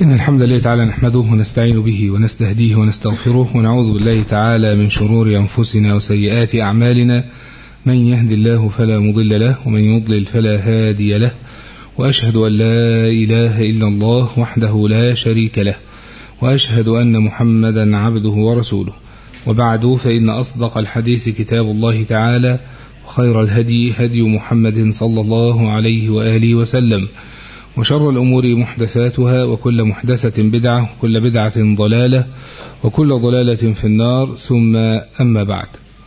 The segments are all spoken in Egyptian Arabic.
إن الحمد لله تعالى نحمده ونستعين به ونستهديه ونستغفره ونعوذ بالله تعالى من شرور أنفسنا وسيئات أعمالنا من يهد الله فلا مضل له ومن يضلل فلا هادي له وأشهد أن لا إله إلا الله وحده لا شريك له وأشهد أن محمدا عبده ورسوله وبعد فإن أصدق الحديث كتاب الله تعالى وخير الهدي هدي محمد صلى الله عليه وآله وسلم وشر الأمور محدثاتها وكل محدثة بدعة وكل بدعة ضلالة وكل ضلالة في النار ثم أما بعد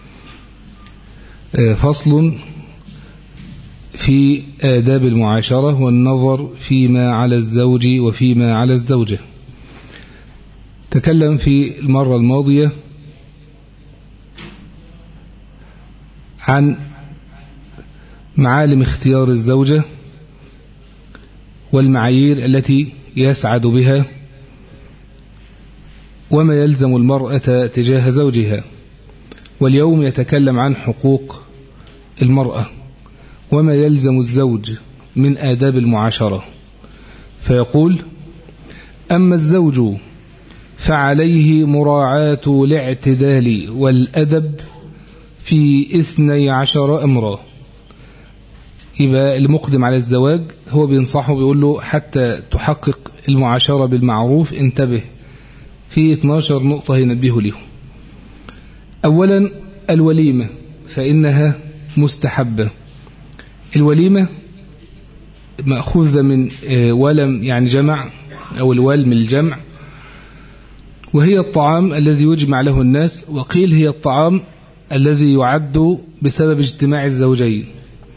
فصل في آداب المعاشرة والنظر فيما على الزوج وفيما على الزوجة تكلم في المرة الماضية عن معالم اختيار الزوجة والمعايير التي يسعد بها وما يلزم المرأة تجاه زوجها واليوم يتكلم عن حقوق المرأة وما يلزم الزوج من آداب المعاشرة فيقول أما الزوج فعليه مراعاة الاعتدال والأدب في اثني عشر أمرا يبقى المقدم على الزواج هو بينصحه بيقول له حتى تحقق المعاشرة بالمعروف انتبه في 12 نقطة ينبه لهم أولا الوليمة فإنها مستحبة الوليمة مأخوذة من ولم يعني جمع أو الوال من الجمع وهي الطعام الذي يجمع له الناس وقيل هي الطعام الذي يعد بسبب اجتماع الزوجين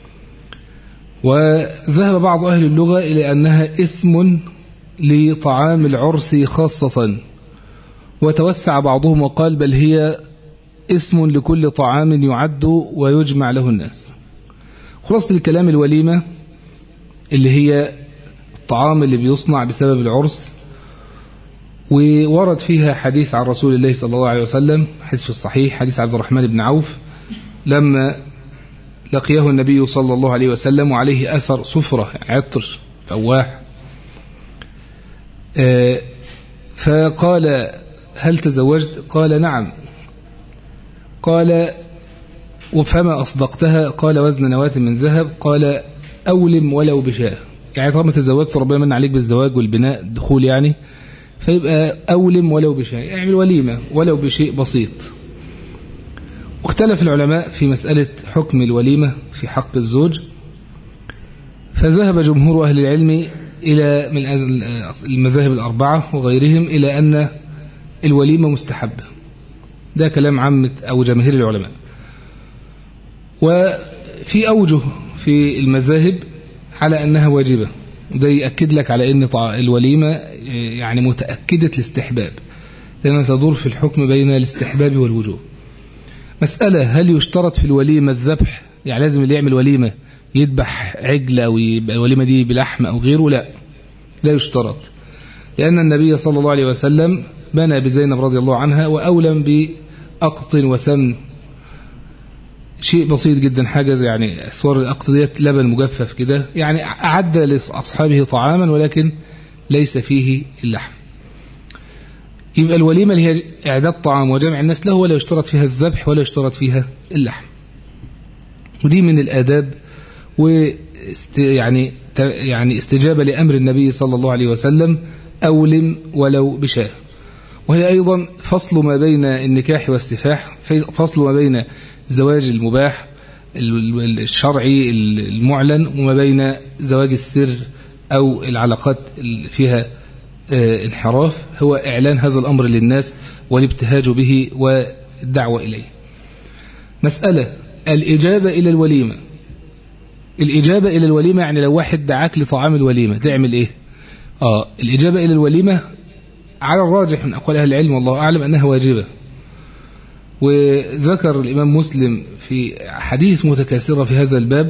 وذهب بعض أهل اللغة إلى أنها اسم لطعام العرس خاصة وتوسع بعضهم وقال بل هي اسم لكل طعام يعد ويجمع له الناس خلاصة الكلام الوليمة اللي هي الطعام اللي بيصنع بسبب العرس وورد فيها حديث عن رسول الله صلى الله عليه وسلم حديث في الصحيح حديث عبد الرحمن بن عوف لما لقيه النبي صلى الله عليه وسلم وعليه أثر صفرة عطر فواح فقال هل تزوجت قال نعم قال وفما أصدقتها قال وزن نواة من ذهب قال أولم ولو بشاء يعني طالما تزوجت ربنا من عليك بالزواج والبناء الدخول يعني فيبقى أولم ولو بشيء يعني وليمة ولو بشيء بسيط واختلف العلماء في مسألة حكم الوليمة في حق الزوج فذهب جمهور أهل العلم إلى من المذاهب الأربعة وغيرهم إلى أن الوليمة مستحبة ده كلام عامة أو جماهير العلماء وفي أوجه في المذاهب على أنها واجبة وده يأكد لك على أن الوليمة يعني متأكدة الاستحباب لأنها تدور في الحكم بين الاستحباب والوجوب مسألة هل يشترط في الوليمة الذبح يعني لازم اللي يعمل وليمة يذبح عجل أو يبقى الوليمة دي بلحم أو غيره لا لا يشترط لأن النبي صلى الله عليه وسلم بنى بزينب رضي الله عنها وأولم بأقط وسمن شيء بسيط جدا حاجة زي يعني أسوار الأقط ديت لبن مجفف كده يعني أعد لأصحابه طعاما ولكن ليس فيه اللحم يبقى الوليمة اللي هي إعداد طعام وجمع الناس له ولا يشترط فيها الذبح ولا يشترط فيها اللحم ودي من الآداب و يعني يعني استجابة لأمر النبي صلى الله عليه وسلم أولم ولو بشاه وهي أيضا فصل ما بين النكاح والسفاح فصل ما بين الزواج المباح الشرعي المعلن وما بين زواج السر أو العلاقات فيها انحراف هو إعلان هذا الأمر للناس والابتهاج به والدعوة إليه مسألة الإجابة إلى الوليمة الإجابة إلى الوليمة يعني لو واحد دعاك لطعام الوليمة تعمل إيه آه الإجابة إلى الوليمة على الراجح من أقوال أهل العلم والله أعلم أنها واجبة وذكر الإمام مسلم في حديث متكاثرة في هذا الباب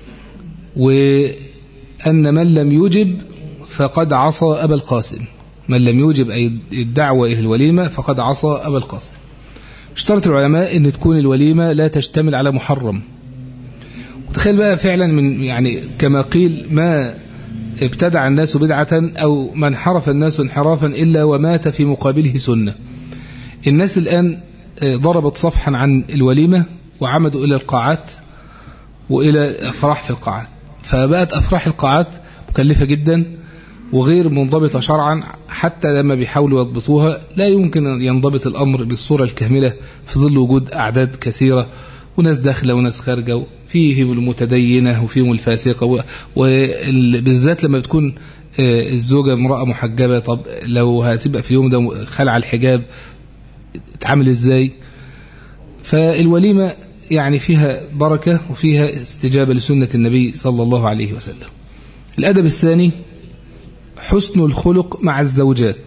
وأن من لم يجب فقد عصى أبا القاسم من لم يوجب أي الدعوة إلى الوليمة فقد عصى أبا القاسم اشترط العلماء أن تكون الوليمة لا تشتمل على محرم وتخيل بقى فعلا من يعني كما قيل ما ابتدع الناس بدعة أو من حرف الناس انحرافا إلا ومات في مقابله سنة الناس الآن ضربت صفحا عن الوليمة وعمدوا إلى القاعات وإلى أفراح في القاعات فبقت أفراح القاعات مكلفة جدا وغير منضبطة شرعا حتى لما بيحاولوا يضبطوها لا يمكن أن ينضبط الأمر بالصورة الكاملة في ظل وجود أعداد كثيرة وناس داخلة وناس خارجة فيهم المتدينة وفيهم الفاسقة وبالذات لما بتكون الزوجة امرأة محجبة طب لو هتبقى في اليوم ده خلع الحجاب تعمل ازاي فالوليمة يعني فيها بركة وفيها استجابة لسنة النبي صلى الله عليه وسلم الأدب الثاني حسن الخلق مع الزوجات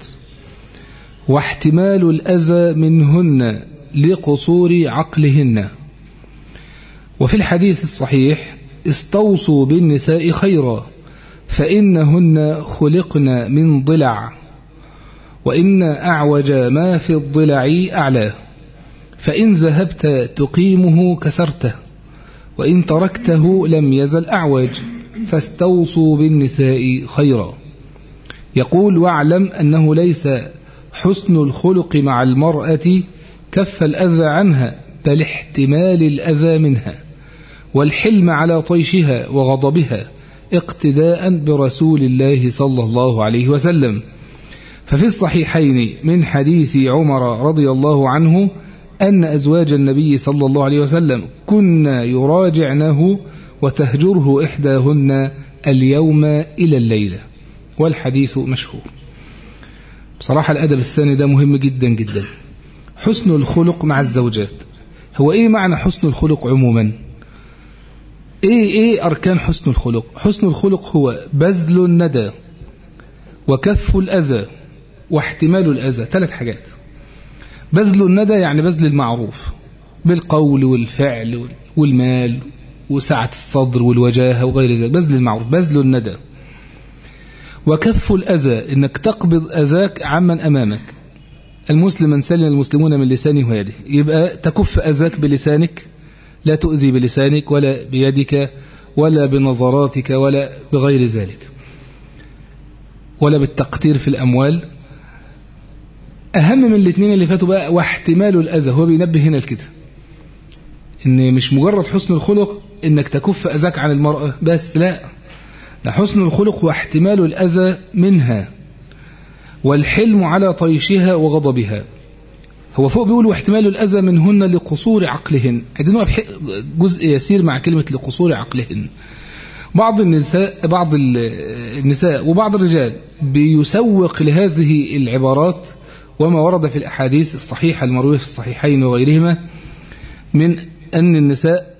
واحتمال الأذى منهن لقصور عقلهن وفي الحديث الصحيح استوصوا بالنساء خيرا فإنهن خلقن من ضلع وإن أعوج ما في الضلع أعلاه فإن ذهبت تقيمه كسرته وإن تركته لم يزل أعوج فاستوصوا بالنساء خيرا يقول واعلم أنه ليس حسن الخلق مع المرأة كف الأذى عنها بل احتمال الأذى منها والحلم على طيشها وغضبها اقتداء برسول الله صلى الله عليه وسلم ففي الصحيحين من حديث عمر رضي الله عنه أن أزواج النبي صلى الله عليه وسلم كنا يراجعنه وتهجره إحداهن اليوم إلى الليلة والحديث مشهور بصراحة الأدب الثاني ده مهم جدا جدا حسن الخلق مع الزوجات هو إيه معنى حسن الخلق عموما إيه إيه أركان حسن الخلق حسن الخلق هو بذل الندى وكف الأذى واحتمال الأذى ثلاث حاجات بذل الندى يعني بذل المعروف بالقول والفعل والمال وسعة الصدر والوجاهة وغير ذلك بذل المعروف بذل الندى وكف الأذى إنك تقبض أذاك عمن أمامك المسلم من سلم المسلمون من لسانه ويده يبقى تكف أذاك بلسانك لا تؤذي بلسانك ولا بيدك ولا بنظراتك ولا بغير ذلك ولا بالتقتير في الأموال أهم من الاثنين اللي فاتوا بقى واحتمال الأذى هو بينبه هنا لكده إن مش مجرد حسن الخلق إنك تكف أذاك عن المرأة بس لا ده حسن الخلق واحتمال الأذى منها والحلم على طيشها وغضبها هو فوق بيقول واحتمال الأذى منهن لقصور عقلهن عايزين نقف جزء يسير مع كلمة لقصور عقلهن بعض النساء بعض النساء وبعض الرجال بيسوق لهذه العبارات وما ورد في الأحاديث الصحيحة المروية في الصحيحين وغيرهما من أن النساء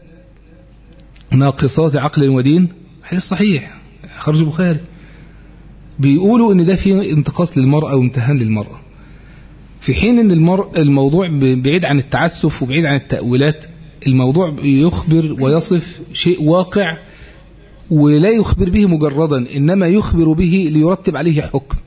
ناقصات عقل ودين حديث صحيح خرج البخاري بيقولوا ان ده فيه انتقاص للمرأة وامتهان للمرأة في حين ان المر... الموضوع بعيد عن التعسف وبعيد عن التأويلات الموضوع يخبر ويصف شيء واقع ولا يخبر به مجردا إنما يخبر به ليرتب عليه حكم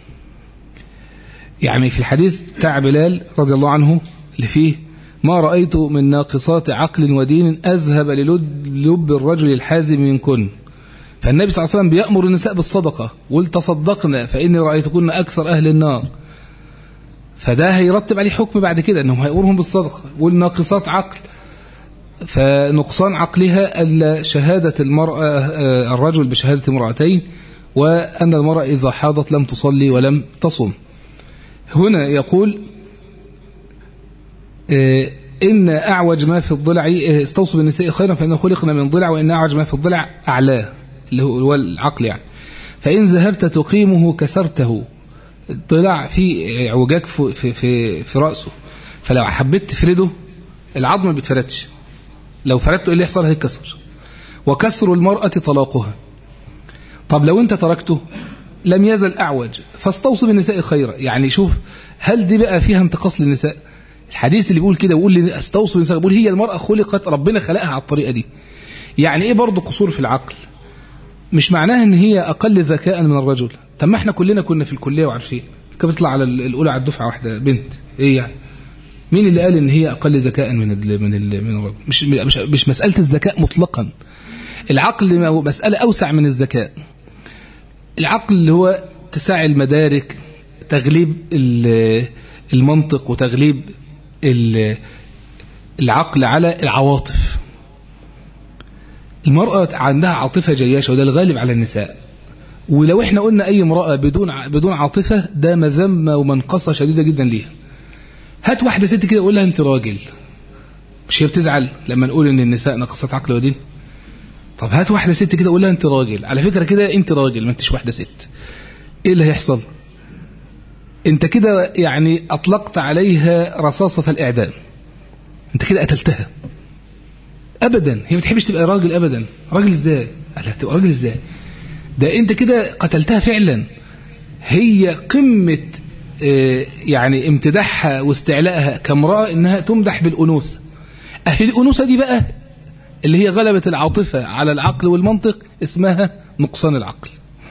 يعني في الحديث بتاع بلال رضي الله عنه اللي فيه ما رأيت من ناقصات عقل ودين أذهب للب الرجل الحازم منكن فالنبي صلى الله عليه وسلم بيأمر النساء بالصدقة ولتصدقنا فإني رأيتكن أكثر أهل النار فده هيرتب عليه حكم بعد كده أنهم هيأمرهم بالصدقة والناقصات عقل فنقصان عقلها ألا شهادة المرأة الرجل بشهادة امرأتين وأن المرأة إذا حاضت لم تصلي ولم تصم هنا يقول إن أعوج ما في الضلع استوصوا بالنساء خيرا فإنه خلقنا من ضلع وإن أعوج ما في الضلع أعلاه اللي هو العقل يعني فإن ذهبت تقيمه كسرته الضلع في اعوجاج في, في, في, في رأسه فلو حبيت تفرده العظم ما بيتفردش لو فردته ايه اللي يحصل هيتكسر وكسر المرأة طلاقها طب لو انت تركته لم يزل أعوج فاستوصوا بالنساء خيرا يعني شوف هل دي بقى فيها انتقاص للنساء الحديث اللي بيقول كده ويقول لي استوصوا بالنساء بيقول هي المرأة خلقت ربنا خلقها على الطريقة دي يعني ايه برضه قصور في العقل مش معناها ان هي اقل ذكاء من الرجل طب ما احنا كلنا كنا في الكليه وعارفين كانت بتطلع على الاولى على الدفعه واحده بنت ايه يعني مين اللي قال ان هي اقل ذكاء من ال من ال من الرجل مش مش مش مساله الذكاء مطلقا العقل مساله اوسع من الذكاء العقل اللي هو اتساع المدارك تغليب المنطق وتغليب العقل على العواطف المرأة عندها عاطفة جياشة وده الغالب على النساء ولو احنا قلنا اي امرأة بدون بدون عاطفة ده مذمة ومنقصة شديدة جدا ليها هات واحدة ست كده قول لها انت راجل مش هي بتزعل لما نقول ان النساء نقصت عقل ودين طب هات واحدة ست كده قول لها انت راجل على فكرة كده انت راجل ما انتش واحدة ست ايه اللي هيحصل انت كده يعني اطلقت عليها رصاصة الإعدام انت كده قتلتها ابدا هي ما بتحبش تبقى راجل ابدا راجل ازاي قال تبقى راجل ازاي ده انت كده قتلتها فعلا هي قمة يعني امتداحها واستعلائها كامرأة انها تمدح بالأنوثة اهل الأنوثة دي بقى اللي هي غلبة العاطفة على العقل والمنطق اسمها نقصان العقل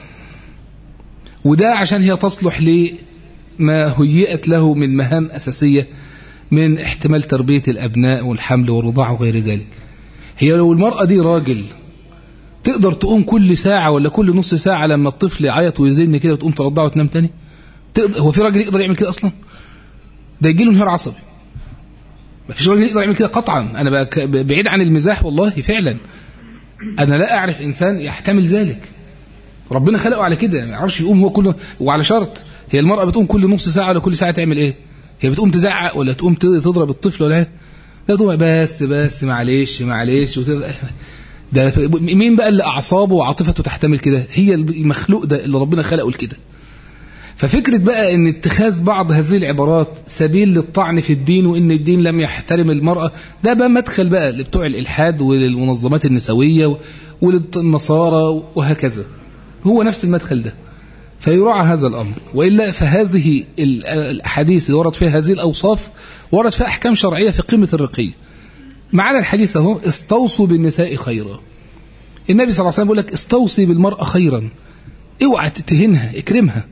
وده عشان هي تصلح لما هيئت له من مهام أساسية من احتمال تربية الأبناء والحمل والرضاعة وغير ذلك هي لو المرأة دي راجل تقدر تقوم كل ساعة ولا كل نص ساعة لما الطفل يعيط ويزن كده وتقوم ترضعه وتنام تاني تقدر هو في راجل يقدر يعمل كده أصلا ده يجي له انهيار عصبي ما فيش راجل يقدر يعمل كده قطعا أنا بعيد عن المزاح والله فعلا أنا لا أعرف إنسان يحتمل ذلك ربنا خلقه على كده ما يعرفش يقوم هو كله وعلى شرط هي المرأة بتقوم كل نص ساعة ولا كل ساعة تعمل إيه هي بتقوم تزعق ولا تقوم تضرب الطفل ولا لا تقوم بس بس معلش معلش ده مين بقى اللي أعصابه وعاطفته تحتمل كده هي المخلوق ده اللي ربنا خلقه لكده ففكرة بقى ان اتخاذ بعض هذه العبارات سبيل للطعن في الدين وان الدين لم يحترم المرأة ده بقى مدخل بقى لبتوع الإلحاد وللمنظمات النسوية وللنصارى وهكذا هو نفس المدخل ده فيراعى هذا الأمر وإلا فهذه الأحاديث اللي ورد فيها هذه الأوصاف ورد فيها أحكام شرعية في قمة الرقي معنا الحديث اهو استوصوا بالنساء خيرا النبي صلى الله عليه وسلم بيقول لك استوصي بالمرأة خيرا اوعى تتهنها اكرمها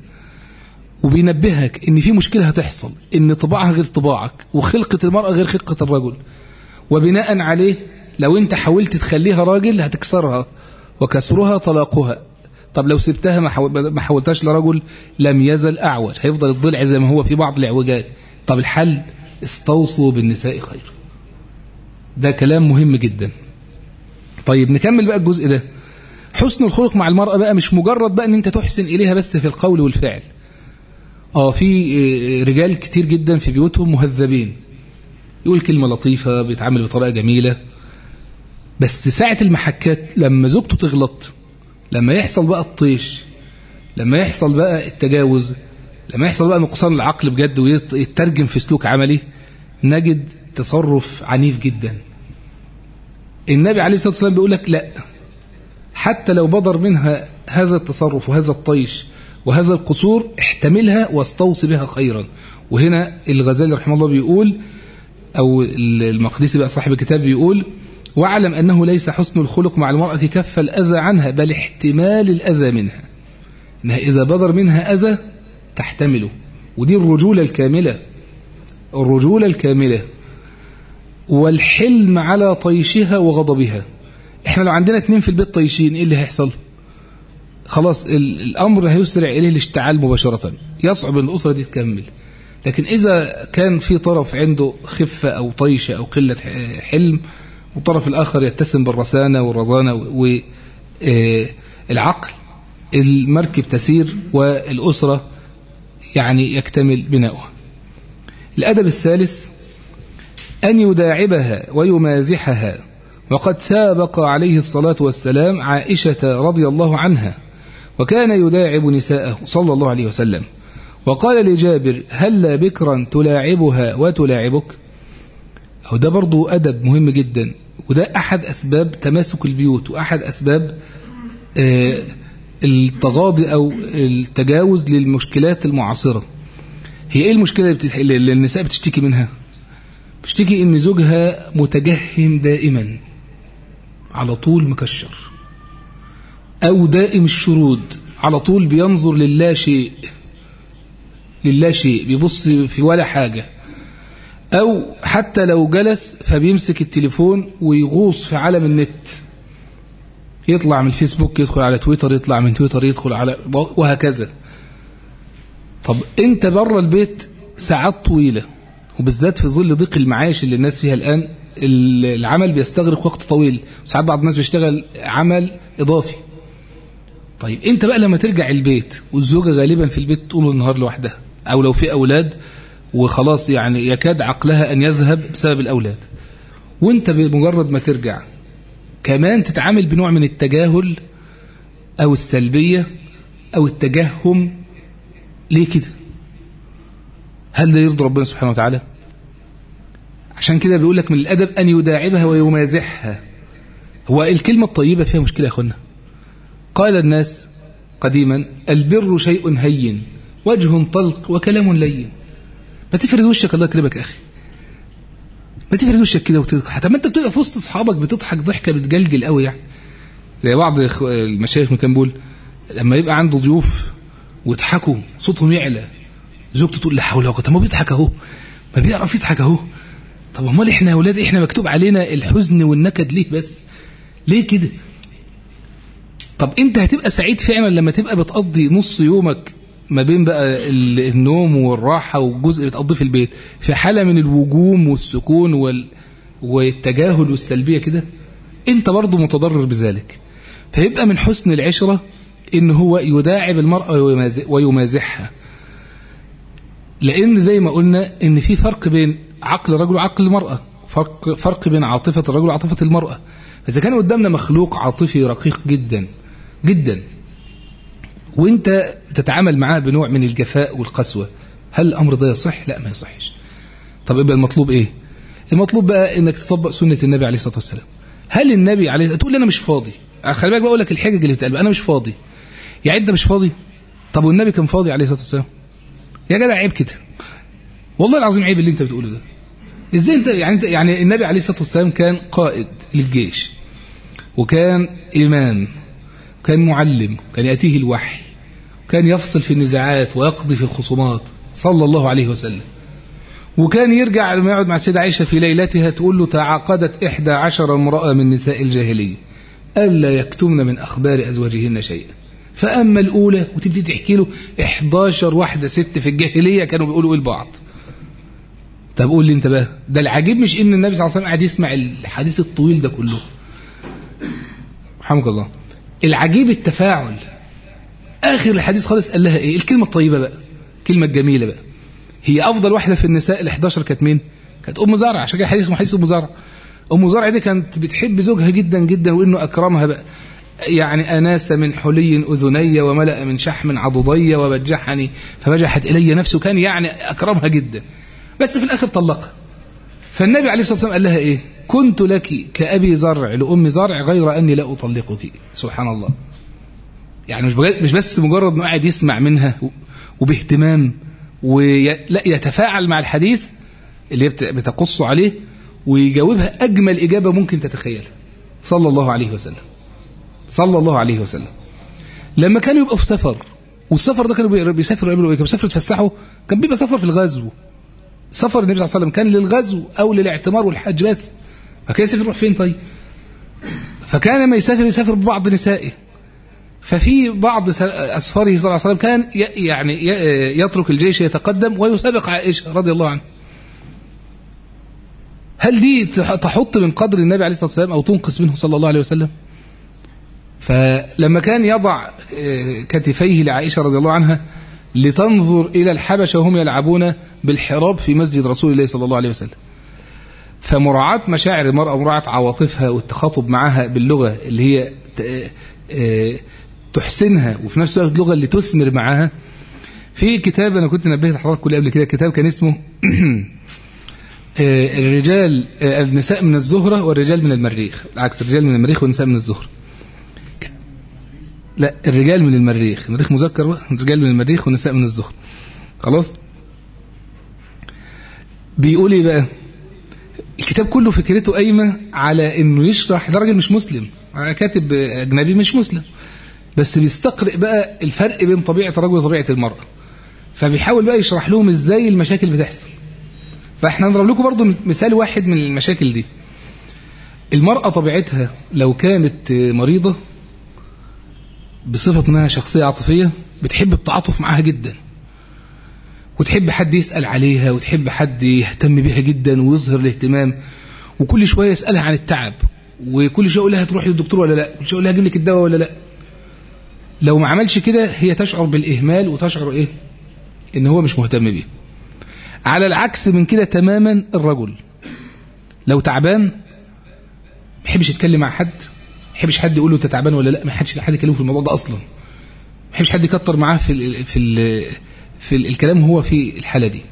وبينبهك ان في مشكلة هتحصل ان طباعها غير طباعك وخلقة المرأة غير خلقة الرجل وبناء عليه لو انت حاولت تخليها راجل هتكسرها وكسرها طلاقها طب لو سبتها ما حولتهاش لرجل لم يزل أعوج هيفضل الضلع زي ما هو في بعض الاعوجاج طب الحل استوصوا بالنساء خير ده كلام مهم جدا طيب نكمل بقى الجزء ده حسن الخلق مع المرأة بقى مش مجرد بقى ان انت تحسن اليها بس في القول والفعل اه في رجال كتير جدا في بيوتهم مهذبين يقول كلمة لطيفة بيتعامل بطريقة جميلة بس ساعة المحكات لما زوجته تغلط لما يحصل بقى الطيش لما يحصل بقى التجاوز لما يحصل بقى نقصان العقل بجد ويترجم في سلوك عملي نجد تصرف عنيف جدا النبي عليه الصلاة والسلام بيقول لك لا حتى لو بدر منها هذا التصرف وهذا الطيش وهذا القصور احتملها واستوصي بها خيرا وهنا الغزالي رحمه الله بيقول أو المقدسي بقى صاحب الكتاب بيقول واعلم أنه ليس حسن الخلق مع المرأة كف الأذى عنها بل احتمال الأذى منها إنها إذا بدر منها أذى تحتمله ودي الرجولة الكاملة الرجولة الكاملة والحلم على طيشها وغضبها احنا لو عندنا اتنين في البيت طيشين ايه اللي هيحصل خلاص الامر هيسرع اليه الاشتعال مباشرة يصعب ان الاسرة دي تكمل لكن اذا كان في طرف عنده خفة او طيشة او قلة حلم والطرف الاخر يتسم بالرسانة والرزانة والعقل المركب تسير والاسرة يعني يكتمل بناؤها الادب الثالث أن يداعبها ويمازحها وقد سابق عليه الصلاة والسلام عائشة رضي الله عنها وكان يداعب نساءه صلى الله عليه وسلم وقال لجابر هل بكرا تلاعبها وتلاعبك أو ده برضو أدب مهم جدا وده أحد أسباب تماسك البيوت وأحد أسباب التغاضي أو التجاوز للمشكلات المعاصرة هي إيه المشكلة اللي النساء بتشتكي منها بتشتكي ان زوجها متجهم دائما على طول مكشر او دائم الشرود على طول بينظر للا شيء للا شيء بيبص في ولا حاجة او حتى لو جلس فبيمسك التليفون ويغوص في عالم النت يطلع من الفيسبوك يدخل على تويتر يطلع من تويتر يدخل على وهكذا طب انت بره البيت ساعات طويلة وبالذات في ظل ضيق المعايش اللي الناس فيها الآن العمل بيستغرق وقت طويل ساعات بعض الناس بيشتغل عمل إضافي طيب انت بقى لما ترجع البيت والزوجة غالبا في البيت طول النهار لوحدها او لو في اولاد وخلاص يعني يكاد عقلها ان يذهب بسبب الاولاد وانت بمجرد ما ترجع كمان تتعامل بنوع من التجاهل او السلبية او التجهم ليه كده هل ده يرضي ربنا سبحانه وتعالى عشان كده بيقول لك من الأدب أن يداعبها ويمازحها هو الكلمة الطيبة فيها مشكلة يا أخوانا قال الناس قديما البر شيء هين وجه طلق وكلام لين ما تفرد وشك الله يكرمك يا أخي ما تفرد وشك كده وتضحك حتى ما انت بتبقى في وسط اصحابك بتضحك ضحكه بتجلجل قوي يعني زي بعض المشايخ كان بيقول لما يبقى عنده ضيوف ويضحكوا صوتهم يعلى زوجته تقول لا حول ولا قوه ما بيضحك اهو ما بيعرف يضحك اهو طب امال احنا يا اولاد احنا مكتوب علينا الحزن والنكد ليه بس ليه كده طب انت هتبقى سعيد فعلا لما تبقى بتقضي نص يومك ما بين بقى النوم والراحه والجزء اللي بتقضيه في البيت في حاله من الوجوم والسكون وال... والتجاهل والسلبيه كده انت برضه متضرر بذلك فيبقى من حسن العشره ان هو يداعب المراه ويمازحها لان زي ما قلنا ان في فرق بين عقل الرجل وعقل المراه فرق فرق بين عاطفه الرجل وعاطفه المراه فاذا كان قدامنا مخلوق عاطفي رقيق جدا جدا وانت تتعامل معاه بنوع من الجفاء والقسوه هل الامر ده يصح لا ما يصحش طب يبقى المطلوب ايه المطلوب بقى انك تطبق سنه النبي عليه الصلاه والسلام هل النبي عليه تقول لي انا مش فاضي خلي بالك بقول لك الحجج اللي بتقال انا مش فاضي يعني انت مش فاضي طب والنبي كان فاضي عليه الصلاه والسلام يا جدع عيب كده والله العظيم عيب اللي انت بتقوله ده ازاي انت يعني انت يعني النبي عليه الصلاه والسلام كان قائد للجيش وكان امام كان معلم كان ياتيه الوحي كان يفصل في النزاعات ويقضي في الخصومات صلى الله عليه وسلم وكان يرجع لما يقعد مع السيدة عائشة في ليلتها تقول له تعاقدت إحدى عشر امرأة من نساء الجاهلية ألا يكتمن من أخبار أزواجهن شيئا فأما الأولى وتبتدي تحكي له 11 واحدة ست في الجاهلية كانوا بيقولوا إيه لبعض طب قول لي أنت بقى ده العجيب مش إن النبي صلى الله عليه وسلم قاعد يسمع الحديث الطويل ده كله رحمك الله العجيب التفاعل آخر الحديث خالص قال لها إيه الكلمة الطيبة بقى الكلمة الجميلة بقى هي أفضل واحدة في النساء ال 11 كانت مين؟ كانت أم زرع عشان كده الحديث اسمه حديث أم زرع أم زرع دي كانت بتحب زوجها جدا جدا وإنه أكرمها بقى يعني أناس من حلي أذني وملأ من شحم عضدي وبجحني فبجحت إلي نفسه كان يعني أكرمها جدا بس في الآخر طلقها فالنبي عليه الصلاة والسلام قال لها إيه كنت لك كأبي زرع لأم زرع غير أني لا أطلقك سبحان الله يعني مش مش بس مجرد انه قاعد يسمع منها وباهتمام ولا يتفاعل مع الحديث اللي بتقص عليه ويجاوبها أجمل إجابة ممكن تتخيلها صلى الله عليه وسلم صلى الله عليه وسلم لما كانوا يبقوا في سفر والسفر ده كانوا بيسافروا يعملوا ايه كانوا بيسافروا يتفسحوا كان بيبقى سفر في الغزو سفر النبي صلى الله عليه وسلم كان للغزو او للاعتمار والحج بس فكان يسافر يروح فين طيب فكان لما يسافر يسافر ببعض نسائه ففي بعض أسفاره صلى الله عليه وسلم كان يعني يترك الجيش يتقدم ويسابق عائشة رضي الله عنها هل دي تحط من قدر النبي عليه الصلاة والسلام أو تنقص منه صلى الله عليه وسلم فلما كان يضع كتفيه لعائشة رضي الله عنها لتنظر إلى الحبشة وهم يلعبون بالحراب في مسجد رسول الله صلى الله عليه وسلم فمراعاة مشاعر المرأة ومراعاة عواطفها والتخاطب معها باللغة اللي هي تحسنها وفي نفس الوقت اللغة اللي تثمر معاها في كتاب أنا كنت نبهت حضرتك كل قبل كده كتاب كان اسمه الرجال النساء من الزهرة والرجال من المريخ العكس الرجال من المريخ والنساء من الزهرة لا الرجال من المريخ المريخ مذكر بقى الرجال من المريخ والنساء من الزهرة خلاص بيقول ايه بقى الكتاب كله فكرته قايمه على انه يشرح ده راجل مش مسلم كاتب اجنبي مش مسلم بس بيستقرئ بقى الفرق بين طبيعه الرجل وطبيعه المراه فبيحاول بقى يشرح لهم ازاي المشاكل بتحصل فاحنا نضرب لكم برضو مثال واحد من المشاكل دي المرأة طبيعتها لو كانت مريضة بصفة انها شخصية عاطفية بتحب التعاطف معاها جدا وتحب حد يسأل عليها وتحب حد يهتم بها جدا ويظهر الاهتمام وكل شوية يسألها عن التعب وكل شوية يقول لها تروح للدكتور ولا لا كل شوية يقول لها اجيب لك الدواء ولا لا لو ما عملش كده هي تشعر بالإهمال وتشعر إيه إن هو مش مهتم بيه على العكس من كده تماما الرجل لو تعبان ما يحبش يتكلم مع حد ما يحبش حد يقول له انت تعبان ولا لا ما يحبش حد يكلمه في الموضوع ده اصلا ما يحبش حد يكتر معاه في ال في ال في ال الكلام هو في الحاله دي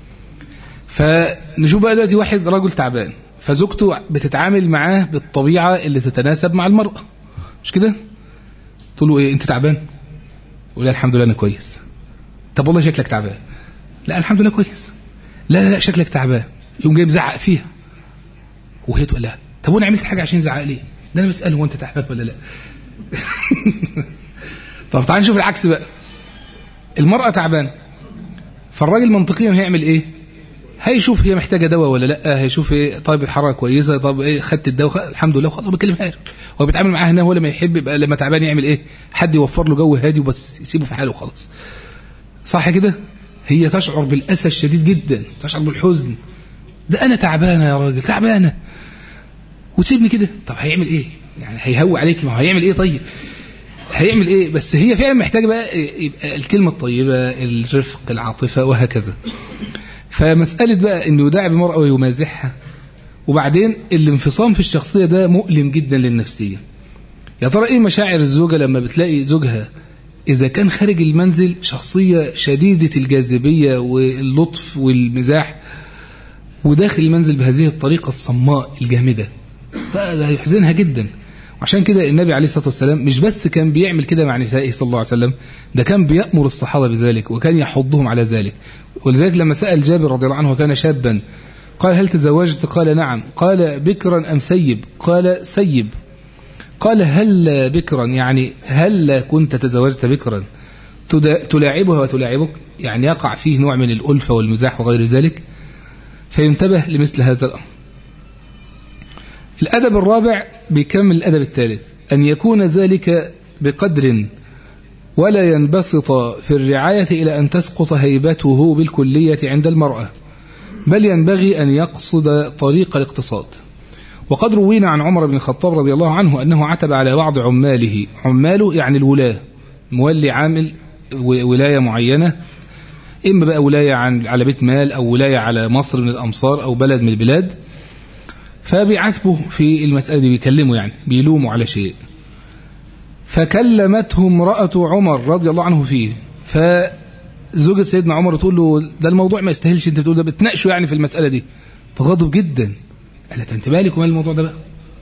فنشوف بقى دلوقتي واحد رجل تعبان فزوجته بتتعامل معاه بالطبيعه اللي تتناسب مع المراه مش كده تقول له ايه انت تعبان يقول الحمد لله انا كويس طب والله شكلك تعبان لا الحمد لله كويس لا لا, لا شكلك تعبان يقوم جاي مزعق فيها وهي تقول لها طب وانا عملت حاجه عشان يزعق لي ده انا بساله هو انت تعبان ولا لا طب تعال نشوف العكس بقى المراه تعبان فالراجل منطقيا هيعمل ايه هيشوف هي محتاجه دواء ولا لا هيشوف ايه طيب الحراره كويسه طب ايه خدت الدواء خد... الحمد لله خلاص بكلمها هو بيتعامل معاها هنا هو لما يحب يبقى لما تعبان يعمل ايه حد يوفر له جو هادي وبس يسيبه في حاله خلاص صح كده هي تشعر بالاسى الشديد جدا تشعر بالحزن ده انا تعبانه يا راجل تعبانه وتسيبني كده طب هيعمل ايه يعني هيهوى عليك ما هيعمل ايه طيب هيعمل ايه بس هي فعلا محتاجه بقى يبقى الكلمه الطيبه الرفق العاطفه وهكذا فمساله بقى انه يداعب المراه ويمازحها وبعدين الانفصام في الشخصيه ده مؤلم جدا للنفسيه يا ترى ايه مشاعر الزوجه لما بتلاقي زوجها اذا كان خارج المنزل شخصيه شديده الجاذبيه واللطف والمزاح وداخل المنزل بهذه الطريقه الصماء الجامده ده هيحزنها جدا وعشان كده النبي عليه الصلاة والسلام مش بس كان بيعمل كده مع نسائه صلى الله عليه وسلم ده كان بيأمر الصحابة بذلك وكان يحضهم على ذلك ولذلك لما سأل جابر رضي الله عنه وكان شابا قال هل تزوجت قال نعم قال بكرا أم سيب قال سيب قال هل بكرا يعني هل كنت تزوجت بكرا تلاعبها وتلاعبك يعني يقع فيه نوع من الألفة والمزاح وغير ذلك فينتبه لمثل هذا الأمر الأدب الرابع بيكمل الأدب الثالث أن يكون ذلك بقدر ولا ينبسط في الرعاية إلى أن تسقط هيبته بالكلية عند المرأة بل ينبغي أن يقصد طريق الاقتصاد وقد روينا عن عمر بن الخطاب رضي الله عنه أنه عتب على بعض عماله عماله يعني الولاة مولي عامل ولاية معينة إما بقى ولاية عن على بيت مال أو ولاية على مصر من الأمصار أو بلد من البلاد فبيعاتبه في المسألة دي بيكلمه يعني بيلومه على شيء فكلمته امرأة عمر رضي الله عنه فيه فزوجة سيدنا عمر تقول له ده الموضوع ما يستاهلش انت بتقول ده بتناقشه يعني في المسألة دي فغضب جدا قالت انت بالك ومال الموضوع ده بقى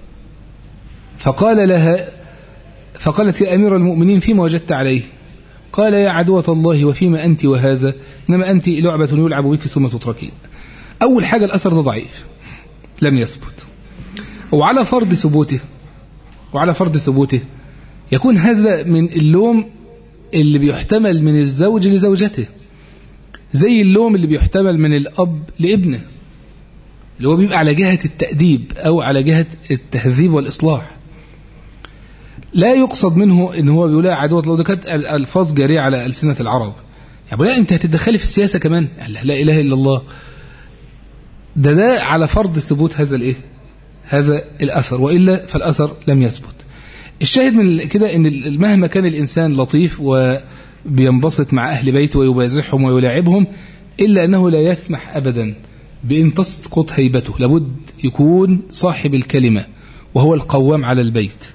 فقال لها فقالت يا أمير المؤمنين فيما وجدت عليه قال يا عدوة الله وفيما أنت وهذا إنما أنت لعبة يلعب بك ثم تتركين أول حاجة الأثر ده ضعيف لم يثبت وعلى فرض ثبوته وعلى فرض ثبوته يكون هذا من اللوم اللي بيحتمل من الزوج لزوجته زي اللوم اللي بيحتمل من الأب لابنه اللي هو بيبقى على جهة التأديب أو على جهة التهذيب والإصلاح لا يقصد منه ان هو بيقول عدوة الله ده كانت الفاظ جاريه على السنه العرب يعني لا انت هتتدخلي في السياسه كمان لا اله الا الله ده ده على فرض ثبوت هذا الايه هذا الاثر والا فالاثر لم يثبت الشاهد من كده ان مهما كان الانسان لطيف وبينبسط مع اهل بيته ويبازحهم ويلاعبهم الا انه لا يسمح ابدا بان تسقط هيبته لابد يكون صاحب الكلمه وهو القوام على البيت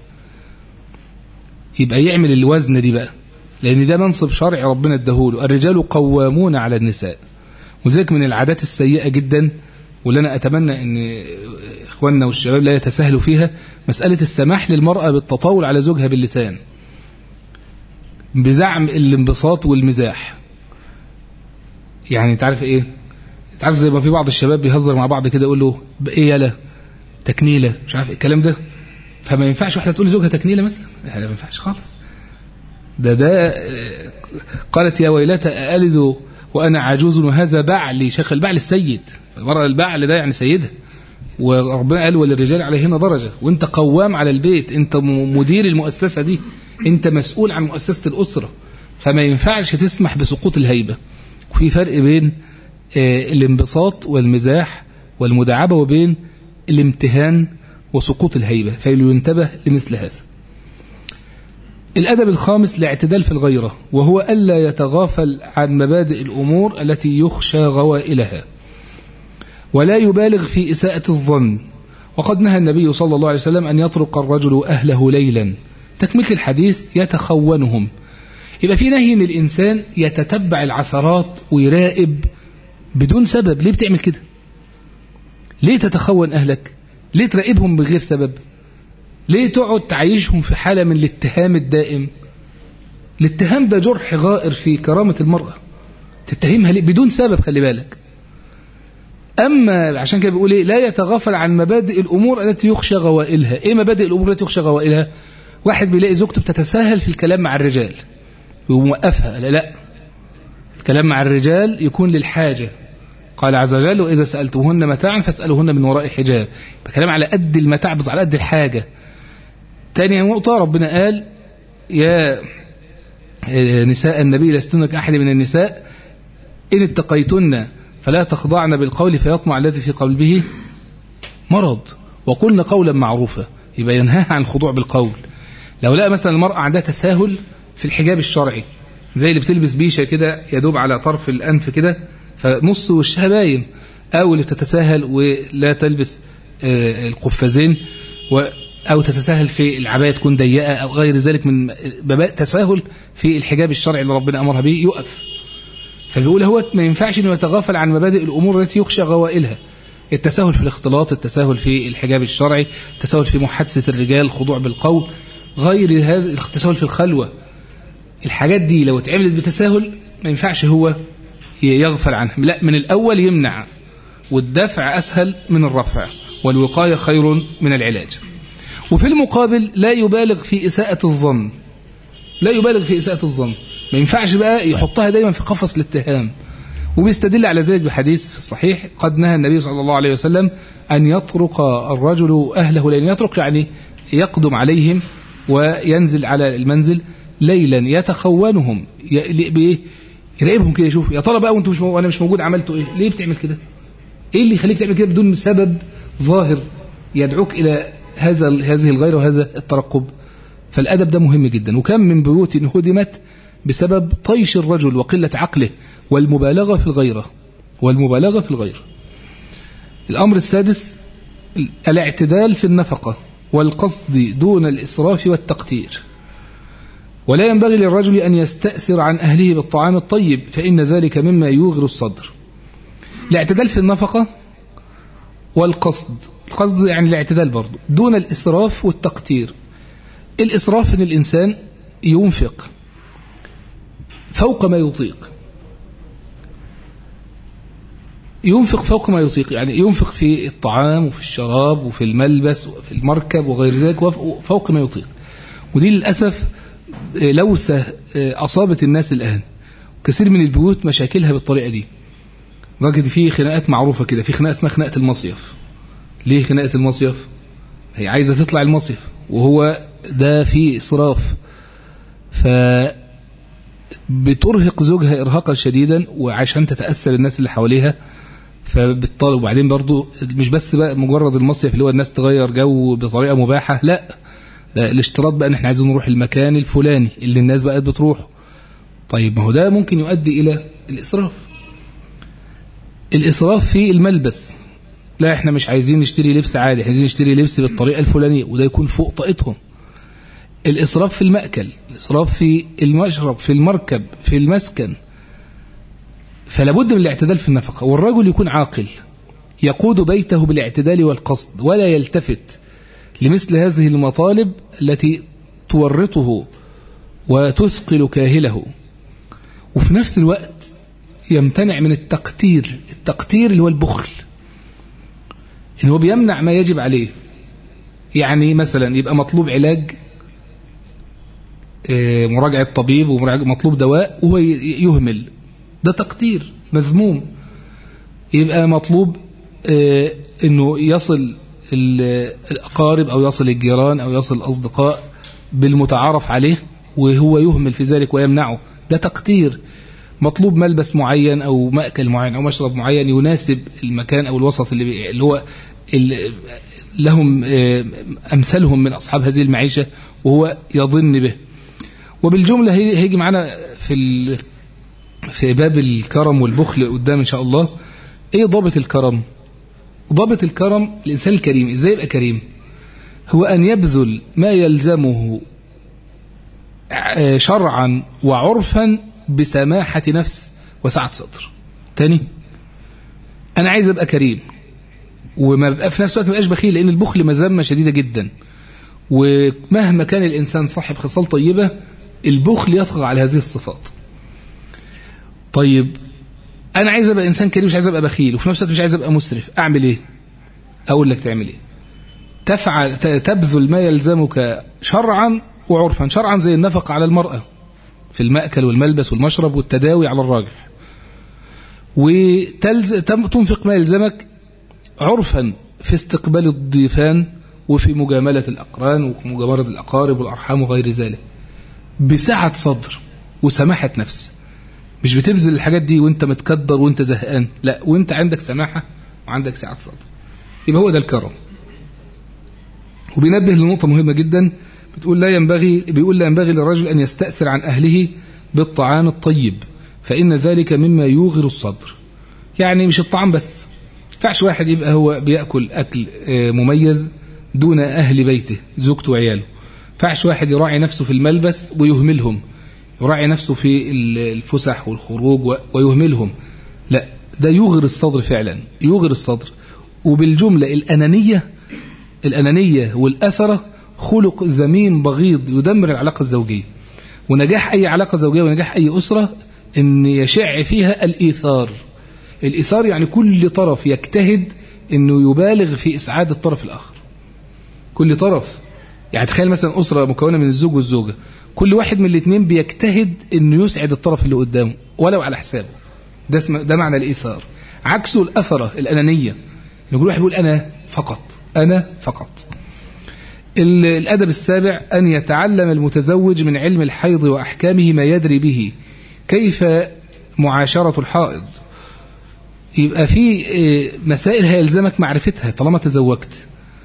يبقى يعمل الوزن دي بقى لان ده منصب شرعي ربنا اداهوله الرجال قوامون على النساء وذلك من العادات السيئه جدا واللي انا اتمنى ان اخواننا والشباب لا يتساهلوا فيها مساله السماح للمراه بالتطاول على زوجها باللسان بزعم الانبساط والمزاح يعني انت عارف ايه انت عارف زي ما في بعض الشباب بيهزر مع بعض كده يقول له ايه يلا تكنيله مش عارف الكلام ده فما ينفعش واحده تقول لزوجها تكنيله مثلا لا ما ينفعش خالص ده ده قالت يا ويلتى أألد وأنا عجوز وهذا بعلي شيخ البعل السيد المرأة البعل ده يعني سيدة وربنا قال وللرجال عليهن درجة وانت قوام على البيت انت مدير المؤسسة دي انت مسؤول عن مؤسسة الأسرة فما ينفعش تسمح بسقوط الهيبة وفي فرق بين آه، الانبساط والمزاح والمداعبة وبين الامتهان وسقوط الهيبة فلينتبه لمثل هذا الأدب الخامس الاعتدال في الغيرة وهو ألا يتغافل عن مبادئ الأمور التي يخشى غوائلها ولا يبالغ في إساءة الظن وقد نهى النبي صلى الله عليه وسلم أن يطرق الرجل أهله ليلا تكملة الحديث يتخونهم يبقى في نهي ان الانسان يتتبع العثرات ويراقب بدون سبب ليه بتعمل كده ليه تتخون اهلك ليه تراقبهم بغير سبب ليه تقعد تعيشهم في حالة من الاتهام الدائم الاتهام ده جرح غائر في كرامة المرأة تتهمها ليه بدون سبب خلي بالك أما عشان كده بيقول إيه لا يتغافل عن مبادئ الأمور التي يخشى غوائلها إيه مبادئ الأمور التي يخشى غوائلها واحد بيلاقي زوجته بتتساهل في الكلام مع الرجال وموقفها لا لا الكلام مع الرجال يكون للحاجة قال عز وجل وإذا سألتموهن متاعا فاسألوهن من وراء حجاب بكلام على قد المتاع بس على قد الحاجة تاني نقطة ربنا قال يا نساء النبي لستن كأحد من النساء إن اتقيتن فلا تخضعن بالقول فيطمع الذي في قلبه مرض وقلن قولا معروفا يبقى ينهاها عن الخضوع بالقول لو لقى مثلا المرأة عندها تساهل في الحجاب الشرعي زي اللي بتلبس بيشة كده يدوب على طرف الأنف كده فنص وشها باين أو اللي تتساهل ولا تلبس القفازين أو تتساهل في العباية تكون ضيقة أو غير ذلك من باباء تساهل في الحجاب الشرعي اللي ربنا أمرها به يقف فبيقول هو ما ينفعش انه يتغافل عن مبادئ الأمور التي يخشى غوائلها التساهل في الاختلاط التساهل في الحجاب الشرعي التساهل في محادثة الرجال الخضوع بالقول غير هذا التساهل في الخلوة الحاجات دي لو اتعملت بتساهل ما ينفعش هو يغفل عنها لا من الأول يمنع والدفع أسهل من الرفع والوقاية خير من العلاج وفي المقابل لا يبالغ في إساءة الظن لا يبالغ في إساءة الظن ما ينفعش بقى يحطها دايما في قفص الاتهام وبيستدل على ذلك بحديث في الصحيح قد نهى النبي صلى الله عليه وسلم أن يطرق الرجل أهله لأن يطرق يعني يقدم عليهم وينزل على المنزل ليلا يتخونهم بإيه يراقبهم كده يشوف يا ترى بقى وانتوا مش وانا مش موجود عملتوا ايه ليه بتعمل كده ايه اللي يخليك تعمل كده بدون سبب ظاهر يدعوك الى هذا هذه الغيره وهذا الترقب فالادب ده مهم جدا وكم من بيوت هدمت بسبب طيش الرجل وقله عقله والمبالغه في الغيره والمبالغه في الغيره الامر السادس الاعتدال في النفقه والقصد دون الاسراف والتقتير ولا ينبغي للرجل أن يستأثر عن أهله بالطعام الطيب فإن ذلك مما يوغر الصدر الاعتدال في النفقة والقصد القصد يعني الاعتدال برضو دون الإسراف والتقتير الإسراف أن الإنسان ينفق فوق ما يطيق ينفق فوق ما يطيق يعني ينفق في الطعام وفي الشراب وفي الملبس وفي المركب وغير ذلك فوق ما يطيق ودي للأسف لوثة أصابت الناس الآن كثير من البيوت مشاكلها بالطريقة دي لدرجة في خناقات معروفة كده في خناقة اسمها خناقة المصيف ليه خناقة المصيف هي عايزة تطلع المصيف وهو ده فيه إسراف ف بترهق زوجها إرهاقا شديدا وعشان تتأثر الناس اللي حواليها فبالطالب وبعدين برضو مش بس بقى مجرد المصيف اللي هو الناس تغير جو بطريقة مباحة لا ده الاشتراط بقى ان احنا عايزين نروح المكان الفلاني اللي الناس بقت بتروحه طيب ما هو ده ممكن يؤدي الى الاسراف الاسراف في الملبس لا احنا مش عايزين نشتري لبس عادي احنا عايزين نشتري لبس بالطريقه الفلانيه وده يكون فوق طاقتهم الاسراف في المأكل الاسراف في المشرب في المركب في المسكن فلا بد من الاعتدال في النفقه والرجل يكون عاقل يقود بيته بالاعتدال والقصد ولا يلتفت لمثل هذه المطالب التي تورطه وتثقل كاهله وفي نفس الوقت يمتنع من التقتير التقتير اللي هو البخل إن هو بيمنع ما يجب عليه يعني مثلا يبقى مطلوب علاج مراجعة طبيب ومطلوب دواء وهو يهمل ده تقتير مذموم يبقى مطلوب انه يصل الأقارب أو يصل الجيران أو يصل الأصدقاء بالمتعارف عليه وهو يهمل في ذلك ويمنعه ده تقدير مطلوب ملبس معين أو مأكل معين أو مشرب معين يناسب المكان أو الوسط اللي, اللي هو اللي لهم أمثالهم من أصحاب هذه المعيشة وهو يظن به وبالجملة هيجي معنا في في باب الكرم والبخل قدام إن شاء الله إيه ضابط الكرم ضابط الكرم الإنسان الكريم إزاي يبقى كريم هو أن يبذل ما يلزمه شرعا وعرفا بسماحة نفس وسعة صدر تاني أنا عايز أبقى كريم وما بقى في نفس الوقت ما بقاش بخيل لأن البخل مذمة شديدة جدا ومهما كان الإنسان صاحب خصال طيبة البخل يطغى على هذه الصفات طيب أنا عايز أبقى إنسان كريم مش عايز أبقى بخيل وفي نفس الوقت مش عايز أبقى مسرف أعمل إيه أقول لك تعمل إيه تفعل تبذل ما يلزمك شرعا وعرفا شرعا زي النفقة على المرأة في المأكل والملبس والمشرب والتداوي على الراجح وتنفق ما يلزمك عرفا في استقبال الضيفان وفي مجاملة الأقران ومجاملة الأقارب والأرحام وغير ذلك بسعة صدر وسماحة نفس مش بتبذل الحاجات دي وانت متكدر وانت زهقان لا وانت عندك سماحة وعندك سعة صدر يبقى هو ده الكرم وبينبه لنقطة مهمة جدا بتقول لا ينبغي بيقول لا ينبغي للرجل أن يستأثر عن أهله بالطعام الطيب فإن ذلك مما يوغر الصدر يعني مش الطعام بس فعش واحد يبقى هو بيأكل أكل مميز دون أهل بيته زوجته وعياله فعش واحد يراعي نفسه في الملبس ويهملهم يراعي نفسه في الفسح والخروج ويهملهم لا ده يغر الصدر فعلا يغر الصدر وبالجملة الأنانية الأنانية والأثرة خلق ذميم بغيض يدمر العلاقة الزوجية ونجاح أي علاقة زوجية ونجاح أي أسرة أن يشع فيها الإيثار الإيثار يعني كل طرف يجتهد أنه يبالغ في إسعاد الطرف الآخر كل طرف يعني تخيل مثلا أسرة مكونة من الزوج والزوجة كل واحد من الاثنين بيجتهد أنه يسعد الطرف اللي قدامه ولو على حسابه ده, اسم ده معنى الإيثار عكسه الأثرة الأنانية كل واحد يقول أنا فقط أنا فقط الأدب السابع أن يتعلم المتزوج من علم الحيض وأحكامه ما يدري به كيف معاشرة الحائض يبقى في مسائل هيلزمك معرفتها طالما تزوجت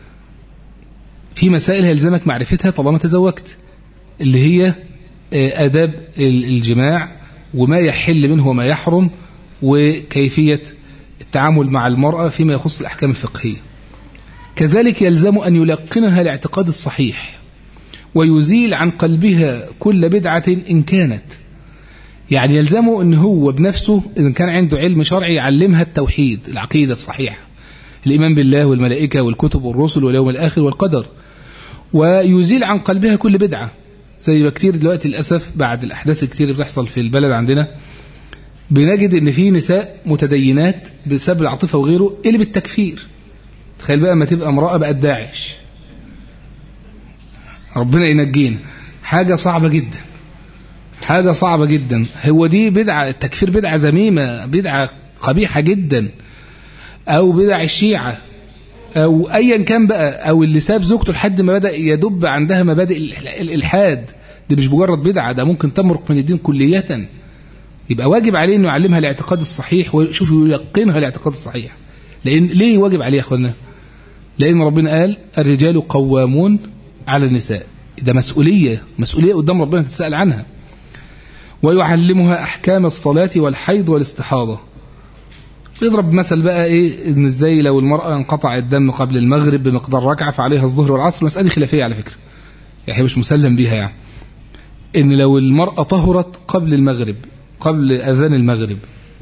في مسائل هيلزمك معرفتها طالما تزوجت اللي هي آداب الجماع وما يحل منه وما يحرم وكيفية التعامل مع المرأة فيما يخص الأحكام الفقهية كذلك يلزم أن يلقنها الاعتقاد الصحيح ويزيل عن قلبها كل بدعة إن كانت يعني يلزمه أن هو بنفسه إذا كان عنده علم شرعي يعلمها التوحيد العقيدة الصحيحة الإيمان بالله والملائكة والكتب والرسل واليوم الآخر والقدر ويزيل عن قلبها كل بدعة زي ما كتير دلوقتي للأسف بعد الأحداث الكتير اللي بتحصل في البلد عندنا بنجد ان في نساء متدينات بسبب العاطفه وغيره اللي بالتكفير تخيل بقى ما تبقى امراه بقت داعش ربنا ينجينا حاجه صعبه جدا حاجه صعبه جدا هو دي بدعه التكفير بدعه ذميمه بدعه قبيحه جدا او بدع الشيعه او ايا كان بقى او اللي ساب زوجته لحد ما بدا يدب عندها مبادئ الالحاد دي مش مجرد بدعه ده ممكن تمرق من الدين كليه يبقى واجب عليه انه يعلمها الاعتقاد الصحيح ويشوف يلقنها الاعتقاد الصحيح لان ليه واجب عليه يا اخوانا لان ربنا قال الرجال قوامون على النساء ده مسؤوليه مسؤوليه قدام ربنا تتسال عنها ويعلمها احكام الصلاه والحيض والاستحاضه يضرب مثل بقى ايه ان ازاي لو المراه انقطع الدم قبل المغرب بمقدار ركعه فعليها الظهر والعصر المساله خلافيه على فكره يعني مش مسلم بيها يعني ان لو المراه طهرت قبل المغرب قبل أذان المغرب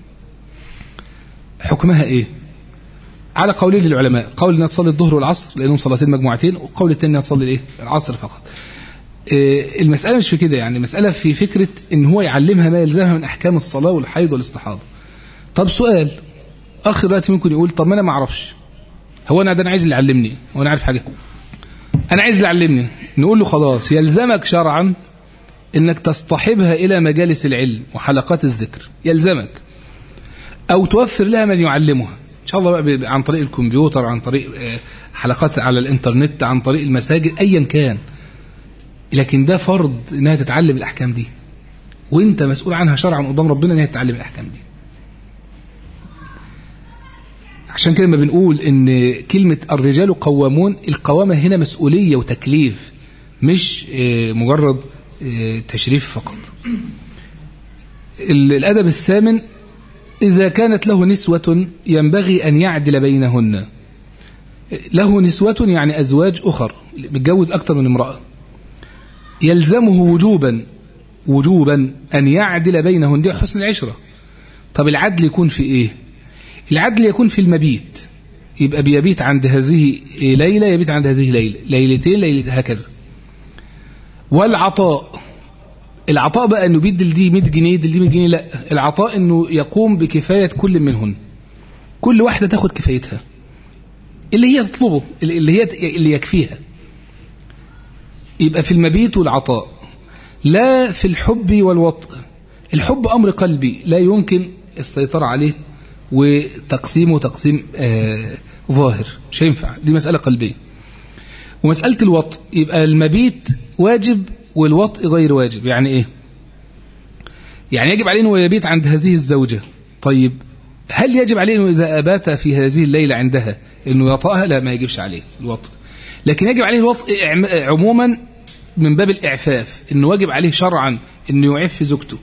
حكمها إيه على قولين للعلماء قول انها تصلي الظهر والعصر لانهم صلاتين مجموعتين وقول الثاني انها تصلي الايه العصر فقط إيه المساله مش في كده يعني المساله في فكره ان هو يعلمها ما يلزمها من احكام الصلاه والحيض والاستحاضه طب سؤال اخ دلوقتي ممكن يقول طب ما انا ما اعرفش هو انا ده انا عايز اللي يعلمني هو انا عارف حاجه انا عايز اللي يعلمني نقول له خلاص يلزمك شرعا انك تصطحبها الى مجالس العلم وحلقات الذكر يلزمك او توفر لها من يعلمها ان شاء الله بقى عن طريق الكمبيوتر عن طريق حلقات على الانترنت عن طريق المساجد ايا كان لكن ده فرض انها تتعلم الاحكام دي وانت مسؤول عنها شرعا قدام ربنا انها تتعلم الاحكام دي عشان كده ما بنقول ان كلمة الرجال قوامون القوامة هنا مسؤولية وتكليف مش مجرد تشريف فقط الأدب الثامن إذا كانت له نسوة ينبغي أن يعدل بينهن له نسوة يعني أزواج أخر متجوز أكثر من امرأة يلزمه وجوبا وجوبا أن يعدل بينهن دي حسن العشرة طب العدل يكون في إيه العدل يكون في المبيت يبقى بيبيت عند هذه ليلة يبيت عند هذه ليلة ليلتين ليلة هكذا والعطاء العطاء بقى انه بيدي لدي 100 جنيه يدي لدي 100 جنيه لا العطاء انه يقوم بكفاية كل منهن كل واحدة تاخد كفايتها اللي هي تطلبه اللي هي اللي يكفيها يبقى في المبيت والعطاء لا في الحب والوطء الحب أمر قلبي لا يمكن السيطرة عليه وتقسيمه تقسيم آه ظاهر مش هينفع دي مسألة قلبية ومسألة الوطء يبقى المبيت واجب والوطء غير واجب يعني ايه يعني يجب عليه انه يبيت عند هذه الزوجة طيب هل يجب عليه انه اذا ابات في هذه الليلة عندها انه يطأها لا ما يجبش عليه الوطء لكن يجب عليه الوطء عموما من باب الاعفاف انه واجب عليه شرعا انه يعف زوجته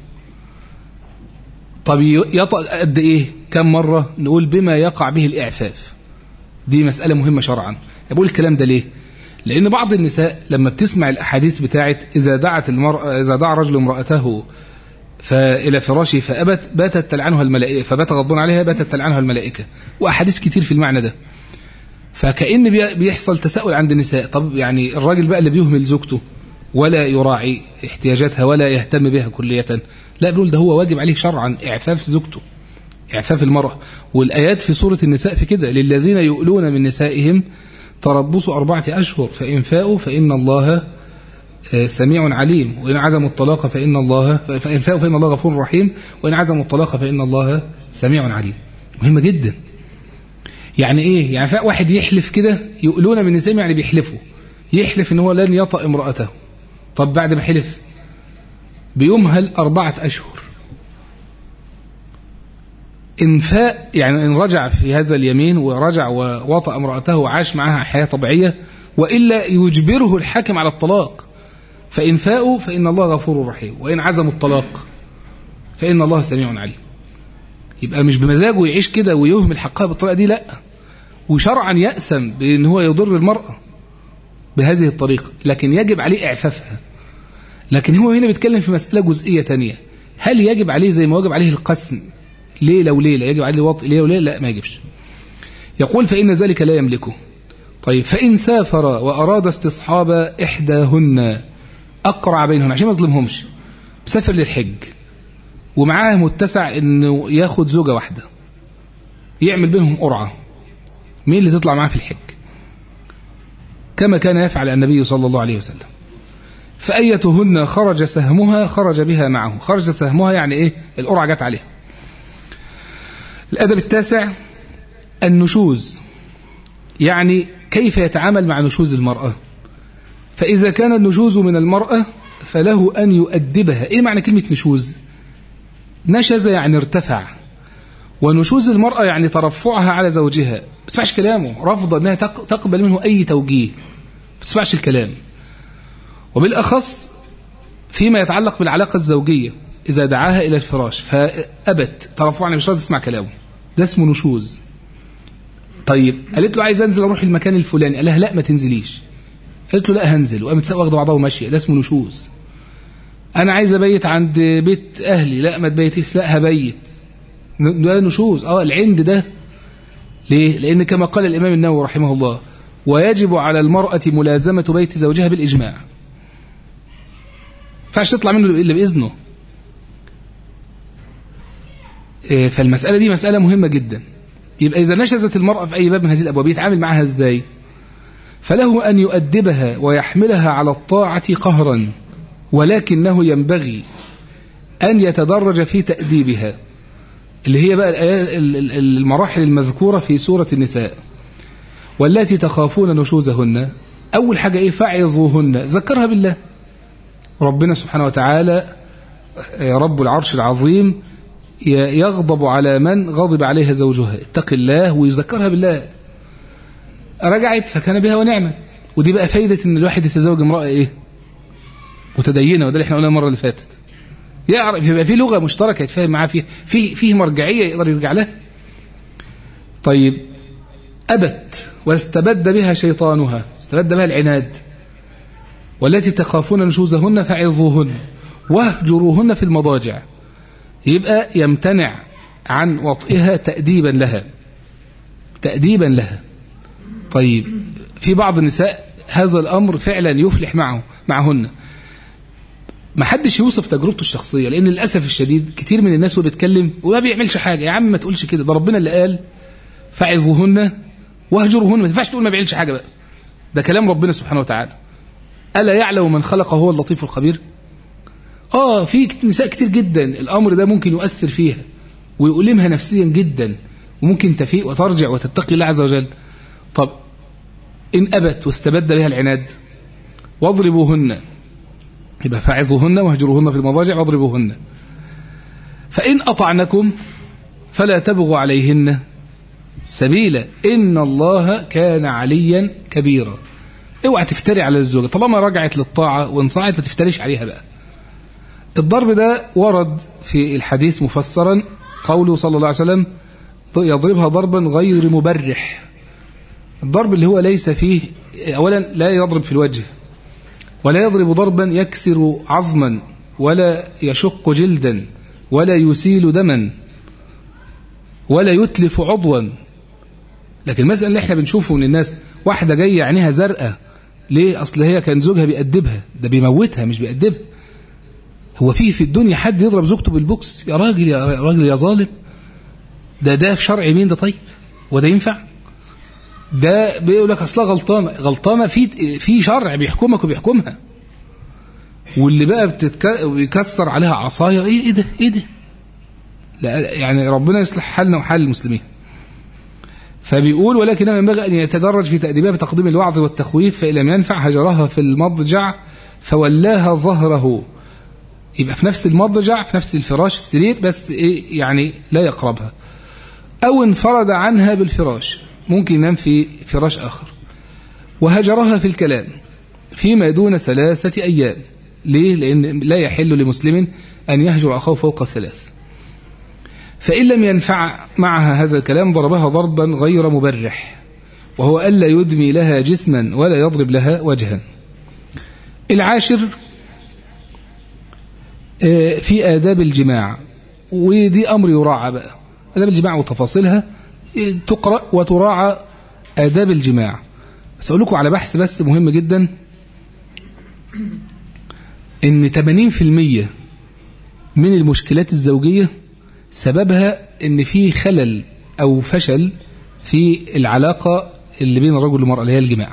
طب يطأ قد ايه كم مرة نقول بما يقع به الاعفاف دي مسألة مهمة شرعا بقول الكلام ده ليه لأن بعض النساء لما بتسمع الأحاديث بتاعت إذا دعت المرأة إذا دعا رجل امرأته فإلى فراشه فأبت باتت تلعنها الملائكة فبات غضبان عليها باتت تلعنها الملائكة وأحاديث كتير في المعنى ده فكأن بيحصل تساؤل عند النساء طب يعني الراجل بقى اللي بيهمل زوجته ولا يراعي احتياجاتها ولا يهتم بها كلية لا بنقول ده هو واجب عليه شرعا إعفاف زوجته إعفاف المرأة والآيات في سورة النساء في كده للذين يؤلون من نسائهم تربص أربعة أشهر فإن فاءوا فإن الله سميع عليم وإن عزموا الطلاق فإن الله فإن فاءوا فإن الله غفور رحيم وإن عزموا الطلاق فإن الله سميع عليم مهمة جدا يعني إيه يعني فاء واحد يحلف كده يؤلون من نسائهم يعني بيحلفوا يحلف إن هو لن يطأ امرأته طب بعد ما حلف بيمهل أربعة أشهر إن فاء يعني إن رجع في هذا اليمين ورجع ووطأ امرأته وعاش معها حياة طبيعية وإلا يجبره الحاكم على الطلاق فإن فاءوا فإن الله غفور رحيم وإن عزموا الطلاق فإن الله سميع عليم يبقى مش بمزاجه يعيش كده ويهمل حقها بالطريقة دي لا وشرعا يأسم بأن هو يضر المرأة بهذه الطريقة لكن يجب عليه إعفافها لكن هو هنا بيتكلم في مسألة جزئية تانية هل يجب عليه زي ما وجب عليه القسم ليلة وليلة يجب عليه وطء ليلة وليلة لا ما يجبش يقول فإن ذلك لا يملكه طيب فإن سافر وأراد استصحاب إحداهن أقرع بينهن عشان ما يظلمهمش مسافر للحج ومعاه متسع إنه ياخد زوجة واحدة يعمل بينهم قرعة مين اللي تطلع معاه في الحج كما كان يفعل النبي صلى الله عليه وسلم فأيتهن خرج سهمها خرج بها معه خرج سهمها يعني إيه القرعة جت عليه الأدب التاسع النشوز يعني كيف يتعامل مع نشوز المرأة فإذا كان النشوز من المرأة فله أن يؤدبها إيه معنى كلمة نشوز نشز يعني ارتفع ونشوز المرأة يعني ترفعها على زوجها ما تسمعش كلامه رفض أنها تقبل منه أي توجيه ما تسمعش الكلام وبالأخص فيما يتعلق بالعلاقة الزوجية إذا دعاها إلى الفراش فأبت ترفعني مش راضي تسمع كلامه ده اسمه نشوز طيب قالت له عايز انزل اروح المكان الفلاني قال لها لا ما تنزليش قالت له لا هنزل وقامت واخده بعضها وماشيه ده اسمه نشوز انا عايز ابيت عند بيت اهلي لا ما تبيتيش لا هبيت ده نشوز اه العند ده ليه لان كما قال الامام النووي رحمه الله ويجب على المرأة ملازمة بيت زوجها بالإجماع فعش تطلع منه إلا بإذنه فالمسألة دي مسألة مهمة جدا يبقى إذا نشزت المرأة في أي باب من هذه الأبواب يتعامل معها إزاي فله أن يؤدبها ويحملها على الطاعة قهرا ولكنه ينبغي أن يتدرج في تأديبها اللي هي بقى المراحل المذكورة في سورة النساء والتي تخافون نشوزهن أول حاجة إيه فعظوهن ذكرها بالله ربنا سبحانه وتعالى رب العرش العظيم يغضب على من غضب عليها زوجها اتق الله ويذكرها بالله رجعت فكان بها ونعمة ودي بقى فايدة ان الواحد يتزوج امرأة ايه متدينة وده اللي احنا قلنا المرة اللي فاتت يعرف يبقى في لغة مشتركة يتفاهم معاه فيها في فيه مرجعية يقدر يرجع لها طيب أبت واستبد بها شيطانها استبد بها العناد والتي تخافون نشوزهن فعظوهن واهجروهن في المضاجع يبقى يمتنع عن وطئها تأديبا لها تأديبا لها طيب في بعض النساء هذا الأمر فعلا يفلح معه معهن ما حدش يوصف تجربته الشخصية لأن للأسف الشديد كتير من الناس وهو بيتكلم وما بيعملش حاجة يا عم ما تقولش كده ده ربنا اللي قال فعظوهن واهجرهن ما ينفعش تقول ما بيعملش حاجة بقى ده كلام ربنا سبحانه وتعالى ألا يعلم من خلق هو اللطيف الخبير آه في نساء كتير جدا الأمر ده ممكن يؤثر فيها ويؤلمها نفسيا جدا وممكن تفيق وترجع وتتقي الله عز وجل طب إن أبت واستبد بها العناد واضربوهن يبقى فاعظوهن واهجروهن في المضاجع واضربوهن فإن أطعنكم فلا تبغوا عليهن سبيلا إن الله كان عليا كبيرا اوعى تفتري على الزوجة طالما رجعت للطاعة وانصاعت ما تفتريش عليها بقى الضرب ده ورد في الحديث مفسرا قوله صلى الله عليه وسلم يضربها ضربا غير مبرح الضرب اللي هو ليس فيه أولا لا يضرب في الوجه ولا يضرب ضربا يكسر عظما ولا يشق جلدا ولا يسيل دما ولا يتلف عضوا لكن المسألة اللي احنا بنشوفه من الناس واحدة جاية عينيها زرقاء ليه أصل هي كان زوجها بيأدبها ده بيموتها مش بيأدبها هو فيه في الدنيا حد يضرب زوجته بالبوكس يا راجل يا راجل يا ظالم ده ده في شرع مين ده طيب وده ينفع ده بيقول لك اصلها غلطانه غلطانه في في شرع بيحكمك وبيحكمها واللي بقى بتتك... بيكسر عليها عصايه ايه ايه ده ايه ده لا يعني ربنا يصلح حالنا وحال المسلمين فبيقول ولكنه ينبغي ان يتدرج في تاديبها بتقديم الوعظ والتخويف فان لم ينفع هجرها في المضجع فولاها ظهره يبقى في نفس المضجع في نفس الفراش السرير بس ايه يعني لا يقربها او انفرد عنها بالفراش ممكن ينام في فراش آخر وهجرها في الكلام فيما دون ثلاثة أيام ليه؟ لأن لا يحل لمسلم أن يهجر أخاه فوق الثلاث فإن لم ينفع معها هذا الكلام ضربها ضربا غير مبرح وهو ألا يدمي لها جسما ولا يضرب لها وجها العاشر في آداب الجماع ودي أمر يراعى بقى آداب الجماع وتفاصيلها تقرأ وتراعى آداب الجماع بس أقول لكم على بحث بس مهم جدا إن 80% من المشكلات الزوجية سببها إن في خلل أو فشل في العلاقة اللي بين الرجل والمرأة اللي هي الجماع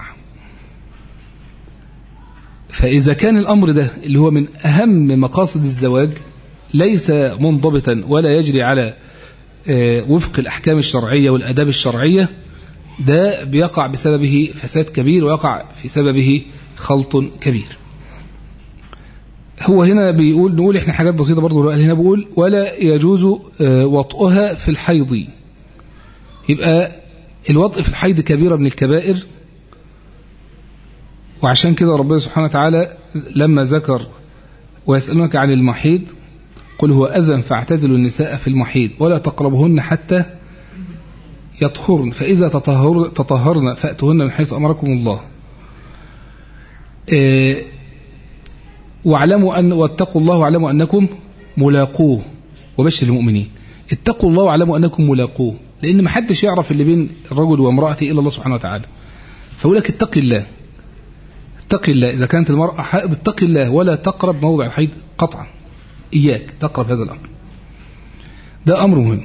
فإذا كان الأمر ده اللي هو من أهم مقاصد الزواج ليس منضبطا ولا يجري على وفق الأحكام الشرعية والأداب الشرعية ده بيقع بسببه فساد كبير ويقع في سببه خلط كبير هو هنا بيقول نقول احنا حاجات بسيطة برضو هنا بيقول ولا يجوز وطئها في الحيض يبقى الوطء في الحيض كبيرة من الكبائر وعشان كده ربنا سبحانه وتعالى لما ذكر ويسألونك عن المحيض قل هو أذن فاعتزلوا النساء في المحيض ولا تقربهن حتى يطهرن فإذا تطهر تطهرن فأتهن من حيث أمركم الله إيه واعلموا أن واتقوا الله واعلموا أنكم ملاقوه وبشر المؤمنين اتقوا الله واعلموا أنكم ملاقوه لأن ما حدش يعرف اللي بين الرجل وامرأته إلا الله سبحانه وتعالى فأقول لك اتق الله اتق الله إذا كانت المرأة حائض اتق الله ولا تقرب موضع الحيض قطعا إياك تقرب هذا الأمر ده أمر مهم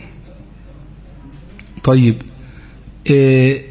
طيب إيه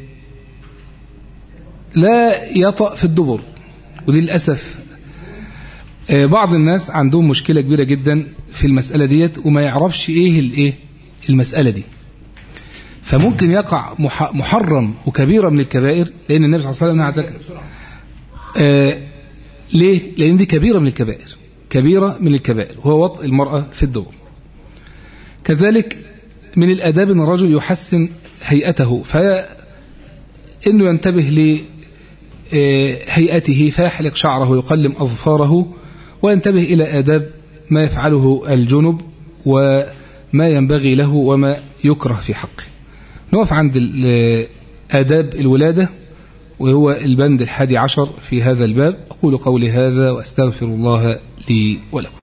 لا يطأ في الدبر ودي للأسف إيه بعض الناس عندهم مشكلة كبيرة جدا في المسألة ديت وما يعرفش إيه الإيه المسألة دي فممكن يقع محرم وكبيرة من الكبائر لأن النبي صلى الله عليه وسلم نهى ذلك آه ليه؟ لأن دي كبيرة من الكبائر كبيرة من الكبائر وهو وطء المرأة في الدبر كذلك من الآداب أن الرجل يحسن هيئته فإنه ينتبه لهيئته فيحلق شعره ويقلم أظفاره وينتبه إلى آداب ما يفعله الجنب وما ينبغي له وما يكره في حقه نقف عند آداب الولادة وهو البند الحادي عشر في هذا الباب أقول قولي هذا وأستغفر الله لي ولكم